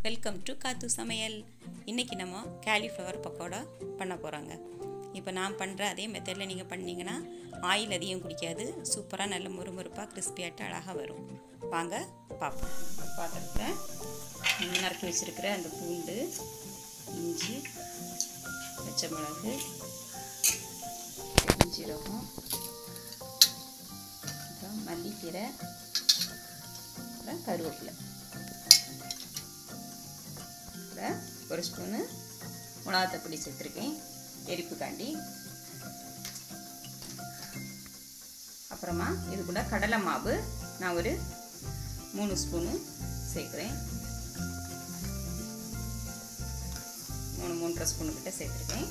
welcome to காத்து சமையல் இன்றைக்கி நம்ம கேலிஃப்ளவர் பக்கோடா பண்ண போகிறாங்க இப்போ நான் பண்ணுற அதே மெத்தடில் நீங்கள் பண்ணீங்கன்னா ஆயில் அதிகம் குடிக்காது சூப்பராக நல்ல முறுமுறுப்பாக கிறிஸ்பியாட்டு அழகாக வரும் வாங்க பார்ப்போம் பாத்திரத்தில் நீங்கள் நறுக்கி வச்சுருக்கிற அந்த பூண்டு இஞ்சி பச்சை மிளகு ஜீரகம் அப்புறம் மல்லிக்கீரை அப்புறம் கருவேப்பிலை அப்புறம் ஒரு ஸ்பூனு மிளகாத்தப்பொடி சேர்த்துருக்கேன் எரிப்புக்காண்டி அப்புறமா இது கூட கடலை மாவு நான் ஒரு மூணு ஸ்பூனு சேர்க்குறேன் மூணு மூன்றரை ஸ்பூனு கிட்ட சேர்த்துருக்கேன்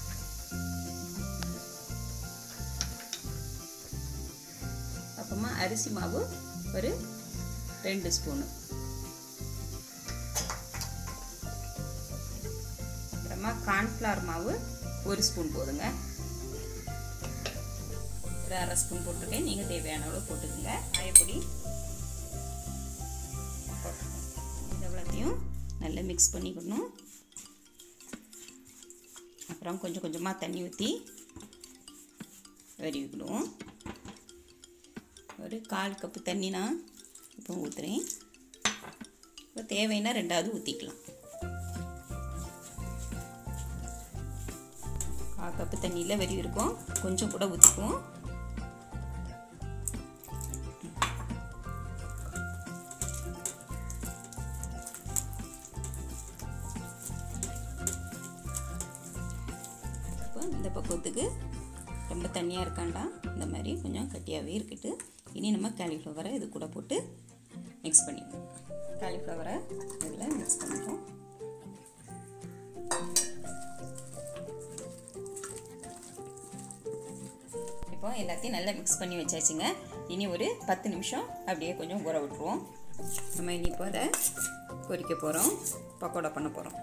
அப்புறமா அரிசி மாவு ஒரு ரெண்டு ஸ்பூனு அப்புறமா கார்ன்ஃப்ளவர் மாவு ஒரு ஸ்பூன் போதுங்க ஒரு அரை ஸ்பூன் போட்டிருக்கேன் நீங்கள் தேவையான அளவு போட்டுக்கோங்க காயப்பொடி இது எவ்வளோத்தையும் நல்லா மிக்ஸ் பண்ணிக்கணும் அப்புறம் கொஞ்சம் கொஞ்சமாக தண்ணி ஊற்றி வரி விடுவோம் ஒரு கால் கப்பு தண்ணி நான் இப்போ ஊற்றுறேன் இப்போ தேவைன்னா ரெண்டாவது ஊற்றிக்கலாம் கால் கப்பு தண்ணியில் வெறி இருக்கும் கொஞ்சம் கூட ஊற்றிக்குவோம் இப்போ இந்த பக்குவத்துக்கு ரொம்ப தண்ணியாக இருக்காண்டா இந்த மாதிரி கொஞ்சம் கட்டியாகவே இருக்கட்டு இனி நம்ம காலிஃப்ளவரை இது கூட போட்டு மிக்ஸ் பண்ணிடுவோம் காலிஃப்ளவரை இதில் மிக்ஸ் பண்ணிப்போம் இப்போ எல்லாத்தையும் நல்லா மிக்ஸ் பண்ணி வச்சாச்சுங்க இனி ஒரு பத்து நிமிஷம் அப்படியே கொஞ்சம் ஊற விட்டுருவோம் நம்ம இனி இப்போ அதை பொரிக்க போகிறோம் பக்கோடா பண்ண போகிறோம்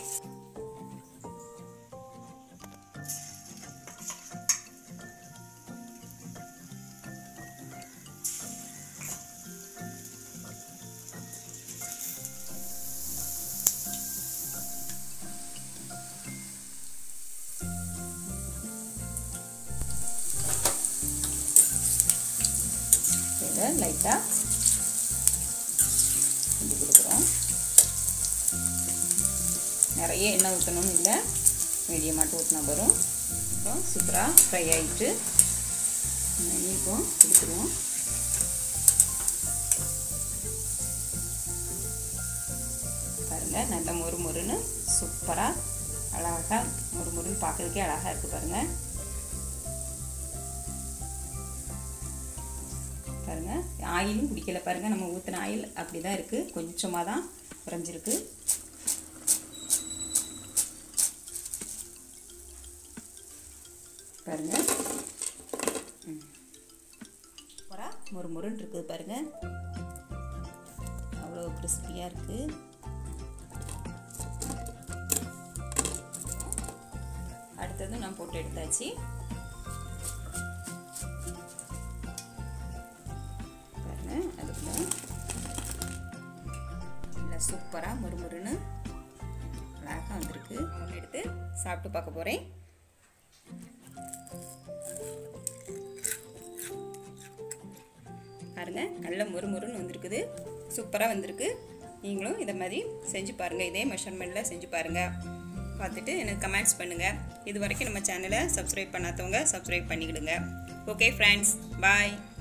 இதை லைட்டாக செஞ்சு கொடுக்குறோம் நிறைய எண்ணெய் ஊற்றணும்னு இல்லை மீடியமாட்டு ஊற்றினா வரும் அப்புறம் சூப்பராக ஃப்ரை ஆகிட்டு இப்போ கொடுத்துருவோம் பாருங்கள் நல்ல மொறு மொறுன்னு சூப்பராக அழகாக மொறு மொறுன்னு பார்க்குறதுக்கே அழகாக இருக்குது பாருங்கள் பாருங்கள் ஆயிலும் குடிக்கல பாருங்கள் நம்ம ஊற்றின ஆயில் அப்படி தான் இருக்குது கொஞ்சமாக தான் குறைஞ்சிருக்கு பாருங்கள் சூப்பராக மொறு மொறுன்னு இருக்குது பாருங்கள் அவ்வளோ கிறிஸ்பியாக இருக்குது அடுத்தது நான் போட்டு எடுத்தாச்சு அதுக்குள்ள நல்லா சூப்பராக முறுமுறுன்னு அழகாக வந்திருக்கு ஒன்று எடுத்து சாப்பிட்டு பார்க்க போகிறேன் பாருங்க நல்ல முறுமுறுன்னு வந்திருக்குது சூப்பராக வந்திருக்கு நீங்களும் இதை மாதிரி செஞ்சு பாருங்கள் இதே மெஷர்மெண்ட்டில் செஞ்சு பாருங்கள் பார்த்துட்டு எனக்கு கமெண்ட்ஸ் பண்ணுங்கள் இது வரைக்கும் நம்ம சேனலை சப்ஸ்கிரைப் பண்ணாதவங்க சப்ஸ்கிரைப் பண்ணிக்கிடுங்க ஓகே ஃப்ரெண்ட்ஸ் பாய்